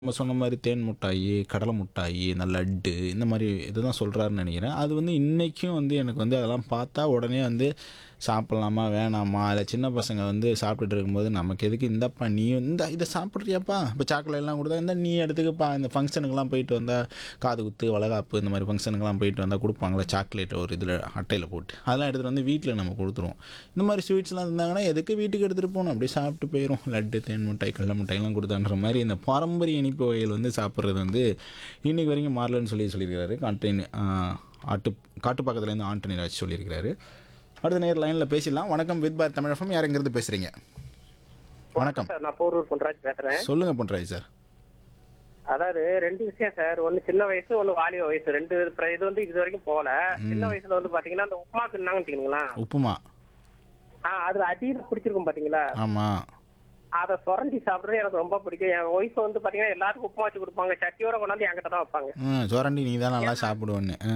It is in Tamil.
நம்ம சொன்ன மாதிரி தேன் முட்டாயி, கடலை முட்டாயி, இந்த லட்டு இந்த மாரி இதுதான் சொல்றாருன்னு நெனைக்கிறேன். அது வந்து இன்னைக்கும் வந்து எனக்கு வந்து அதெல்லாம் பார்த்தா உடனே வந்து சாப்பிடலாமா? வேணாமா? இல்ல சின்ன பசங்க வந்து சாப்பிட்டுட்டு இருக்கும்போது, நமக்கு எதுக்கு இந்தாப்பா நீயும் இந்தா இத சாப்பிடுறியாப்பா? இப்ப சாக்லேட்லாம் குடுத்தா, இந்தா நீ எடுத்துக்கப்பா. இந்த ஃபங்ஷனுக்குலாம் போயிட்டு வந்தா, காது குத்து, வளைகாப்பு இந்த மாரி ஃபங்ஷனுக்குலாம் போயிட்டு வந்தா குடுப்பாங்கல்ல, சாக்லேட் ஒரு இதில அட்டையில போட்டு. அதெல்லாம் எடுத்துட்டு வந்து வீட்ல நம்ம குடுத்துருவோம். இந்த மாரி ஸ்வீட்ஸ்லாம் இருந்தாங்கன்னா, எதுக்கு வீட்டுக்கு எடுத்துட்டு போணும்? அப்படியே சாப்பிட்டு போயிரும். லட்டு, தேன் மிட்டாய், கடல மிட்டாய்லாம் குடுத்தான்ற மாரி இந்த பாரம்பரிய இனிப்பு வகைகள் வந்து சாப்பிடுறது வந்து இன்னைக்கு வரைக்கும் மாறலன்னு சொல்லி சொல்லியிருக்காரு. கான்டெயின் ஆ ஆட்டு காட்டுப்பாக்கத்துலேருந்து ஆண்டனி ராஜ் சொல்லியிருக்கிறாரு. அடுத்த நேயர் லைன்ல பேசிடலாம். வணக்கம் வித் பார் தமிழ் எஃப்எம். யார் எங்கேருந்து பேசுறீங்க? வணக்கம். சார் நான் போரூர் பொன்ராஜ் பேசுறேன் சொல்லுங்க பொன்ராஜ் சார். அதாவது ரெண்டு விஷயம் சார் ஒன்னு சின்ன வயசு ஒன்னு வாலிப வயசு ரெண்டு பிர- இது வந்து இது வரைக்கும் போகல சின்ன வயசுல வந்து பாத்தீங்கன்னா அந்த உப்புமா தின்னாங்கன்னு வச்சுக்கீங்களா உப்புமா. ஆஹ் அதுல அடியில பிடிச்சிருக்கும் பாத்தீங்களா ஆமா. அதை சுரண்டி சாப்பிடுறது எனக்கு ரொம்ப பிடிக்கும் என் ஒய்ஃப் வந்து பாத்தீங்கன்னா எல்லாத்துக்கும் உப்புமா வச்சு கொடுப்பாங்க சட்டியோட கொண்டாந்து என்கிட்ட தான் வைப்பாங்க ம். சொரண்டி நீ தான் நல்லா சாப்பிடுவேன்னு.